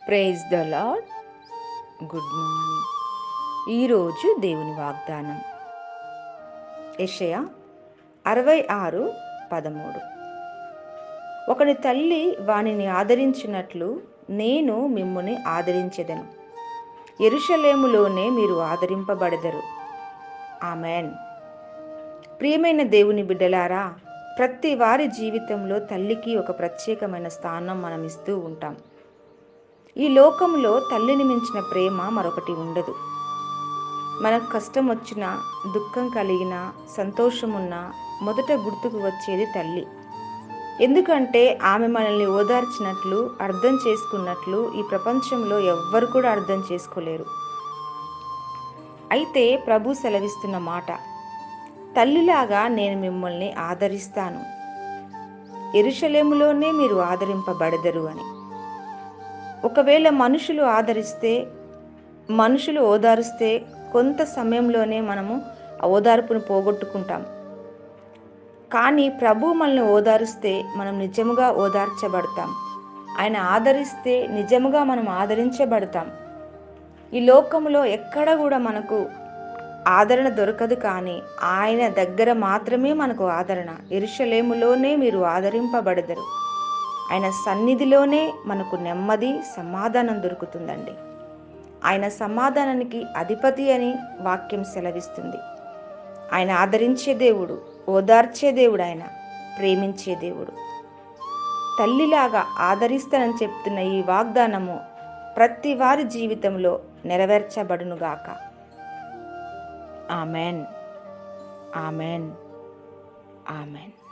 praise the Lord good morning ఈరోజు దేవుని వాగ్దానం యెషయా అరవై ఆరు పదమూడు ఒకని తల్లి వానిని ఆదరించినట్లు నేను మిమ్ముని ఆదరించెదను ఎరుషలేములోనే మీరు ఆదరింపబడదరు ఆమెన్ ప్రియమైన దేవుని బిడ్డలారా ప్రతి వారి జీవితంలో తల్లికి ఒక ప్రత్యేకమైన స్థానం మనం ఇస్తూ ఉంటాం ఈ లోకంలో తల్లిని మించిన ప్రేమ మరొకటి ఉండదు మనకు కష్టం వచ్చినా దుఃఖం కలిగినా సంతోషం ఉన్నా మొదట గుర్తుకు వచ్చేది తల్లి ఎందుకంటే ఆమె మనల్ని ఓదార్చినట్లు అర్థం చేసుకున్నట్లు ఈ ప్రపంచంలో ఎవ్వరు కూడా అర్థం చేసుకోలేరు అయితే ప్రభు సెలవిస్తున్న మాట తల్లిలాగా నేను మిమ్మల్ని ఆదరిస్తాను ఎరుషలేములోనే మీరు ఆదరింపబడదరు అని ఒకవేళ మనుషులు ఆదరిస్తే మనుషులు ఓదారుస్తే కొంత సమయంలోనే మనము ఆ ఓదార్పును పోగొట్టుకుంటాం కానీ ప్రభు మనల్ని ఓదారుస్తే మనం నిజముగా ఓదార్చబడతాం ఆయన ఆదరిస్తే నిజముగా మనం ఆదరించబడతాం ఈ లోకంలో ఎక్కడ కూడా మనకు ఆదరణ దొరకదు కానీ ఆయన దగ్గర మాత్రమే మనకు ఆదరణ ఎరుషలేములోనే మీరు ఆదరింపబడదరు ఆయన సన్నిధిలోనే మనకు నెమ్మది సమాధానం దొరుకుతుందండి ఆయన సమాధానానికి అధిపతి అని వాక్యం సెలవిస్తుంది ఆయన ఆదరించే దేవుడు ఓదార్చే దేవుడు ఆయన ప్రేమించే దేవుడు తల్లిలాగా ఆదరిస్తానని చెప్తున్న ఈ వాగ్దానము ప్రతి వారి జీవితంలో నెరవేర్చబడునుగాక ఆమెన్ ఆమెన్ ఆమెన్